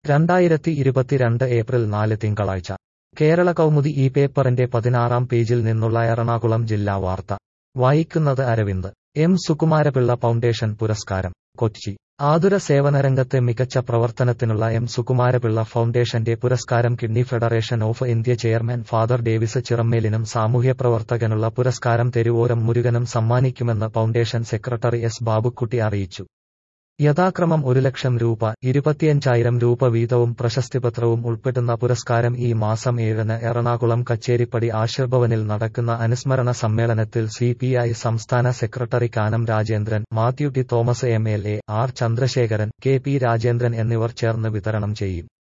രണ്ടായിരത്തി ഇരുപത്തിരണ്ട് ഏപ്രിൽ നാല് തിങ്കളാഴ്ച കേരള കൗമുദി ഈ പേപ്പറിന്റെ പതിനാറാം പേജിൽ നിന്നുള്ള എറണാകുളം ജില്ലാ വാർത്ത വായിക്കുന്നത് അരവിന്ദ് എം സുകുമാരപിള്ള ഫൗണ്ടേഷൻ പുരസ്കാരം കൊച്ചി ആതുര സേവനരംഗത്തെ മികച്ച പ്രവർത്തനത്തിനുള്ള എം സുകുമാരപിള്ള ഫൗണ്ടേഷന്റെ പുരസ്കാരം kidney federation of India chairman father Davis ചിറമ്മേലിനും സാമൂഹ്യപ്രവർത്തകനുള്ള പുരസ്കാരം തെരുവോരം മുരുകനും സമ്മാനിക്കുമെന്ന് ഫൗണ്ടേഷൻ സെക്രട്ടറി എസ് ബാബുക്കുട്ടി അറിയിച്ചു യഥാക്രമം ഒരു ലക്ഷം രൂപ ഇരുപത്തിയഞ്ചായിരം രൂപ വീതവും പ്രശസ്തിപത്രവും ഉൾപ്പെടുന്ന പുരസ്കാരം ഈ മാസം ഏഴിന് എറണാകുളം കച്ചേരിപ്പടി ആശീർഭവനിൽ നടക്കുന്ന അനുസ്മരണ സമ്മേളനത്തിൽ സി പി ഐ സംസ്ഥാന സെക്രട്ടറി Kanam Rajendran Mathew T Thomas M L A R Chandrasekharan K P Rajendran എന്നിവർ ചേർന്ന് വിതരണം ചെയ്യും